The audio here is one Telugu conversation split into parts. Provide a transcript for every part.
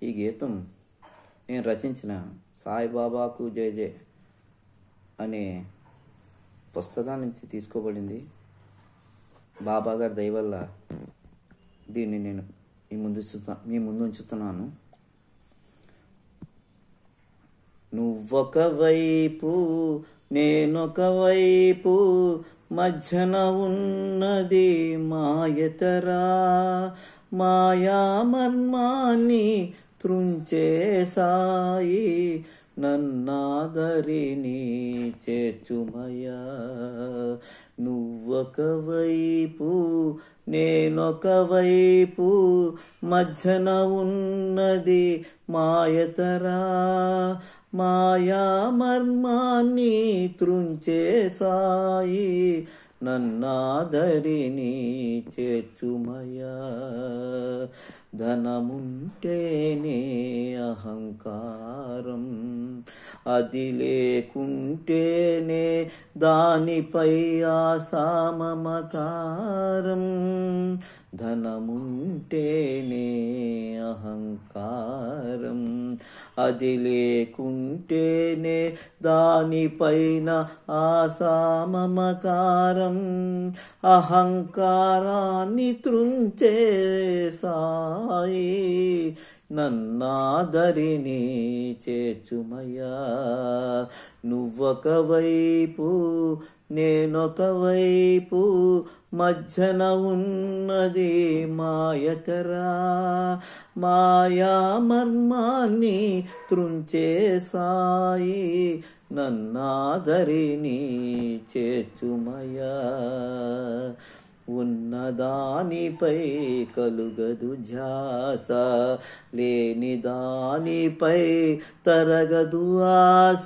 ఈ గీతం నేను రచించిన సాయిబాబాకు జయ జయ అనే పుస్తకం నుంచి తీసుకోబడింది బాబా గారి దయ వల్ల దీన్ని నేను మీ ముందు ఉంచుతా మీ ముందు ఉంచుతున్నాను నువ్వొక వైపు నేనొక వైపు మధ్యన ఉన్నది మాయతరా మాయా మర్మాన్ని త్రుంచే సాయి నన్నాదరిని చేర్చుమయా నువ్వొక వైపు నేనొక వైపు మధ్యన ఉన్నది మాయతరా మాయా మర్మాన్ని త్రుంచే సాయి నన్నాదరిని చేర్చుమయా ధనముంటేనే అహంకారం అది లేకుంటేనే దానిపై ఆసామమకారం ధనముంటేనే అహంకారం అది లేకుంటేనే దానిపైన ఆసామమకారం అహంకారాన్ని త్రుంచే సాయి నన్నాదరిని చేర్చుమయ్యా నువ్వొక వైపు నేనొక వైపు మధ్యన ఉన్నది మాయతరా మాయా మర్మాన్ని త్రుంచే సాయి నన్నాదరిని చేర్చుమయా ఉన్నదానిపై కలుగదు ధ్యాస లేని దానిపై తరగదు ఆశ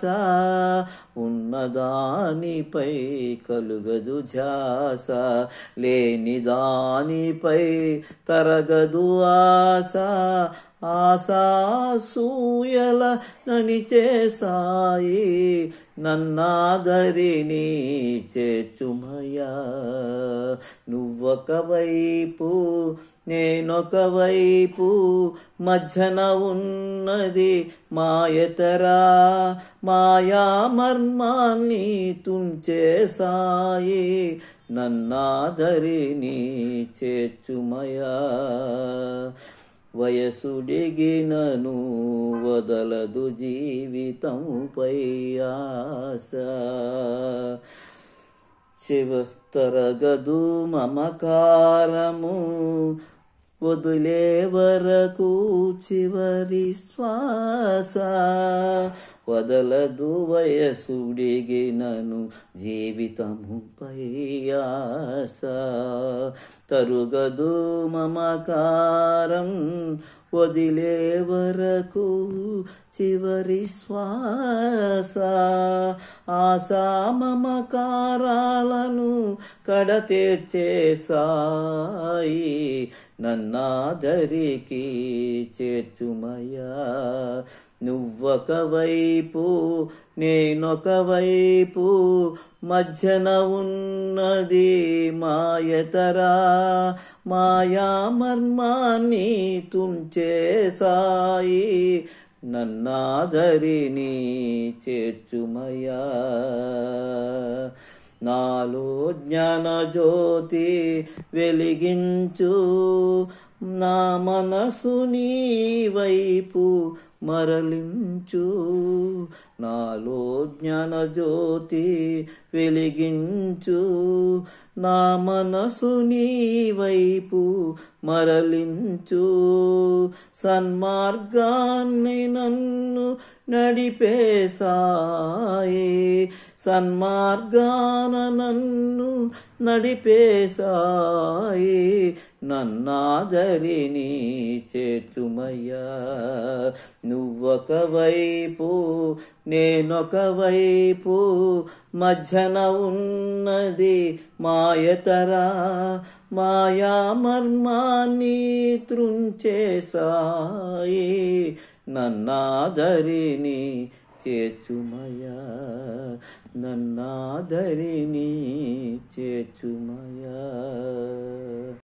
ఉన్నదానిపై కలుగదు ధ్యాస లేని దానిపై తరగదు ఆశ ఆశాసూయల ననిచే సాయి నన్నాదరిని చేర్చుమయా నువ్వొక వైపు నేనొక వైపు మధ్యన ఉన్నది మాయతరా మాయా మర్మాన్ని తుంచే సాయి నన్నాదరిని చేర్చుమయా వయసుడిగినను వదలదు జీవితంపై ఆశ శివ తరగదు మమకారము వదిలే వరకు చివరి శ్వాస వదలదు వయసుడిగినను జీవితముపై ఆశ తరుగదు మమకారం వదిలే వరకు చివరి శ్వాస ఆశా మమకారాలను కడతీర్చే సాయి నన్నాదరికి చేర్చుమయ్యా నువ్వొక వైపు నేనొక వైపు మధ్యన ఉన్నది మాయతరా మాయా మర్మాన్ని తుంచే సాయి నన్నాదరిని చేర్చుమయా నాలో జ్ఞాన జ్యోతి వెలిగించు నా మనసు నీ వైపు మరలించు నాలో జ్ఞాన జ్యోతి వెలిగించు నా మనసు నీ వైపు మరలించు సన్మార్గాన్ని నన్ను నడిపే సాయి సన్మార్గాన నన్ను నడిపే సాయి నన్నాదరిని చేర్చుమయ్యా నువ్వొక వైపు నేనొక వైపు మధ్యన ఉన్నది మాయతరా మాయా మర్మాన్ని త్రుంచే సాయి నన్నాదరిని చేర్చుమయా నన్నాదరిని చేర్చుమయా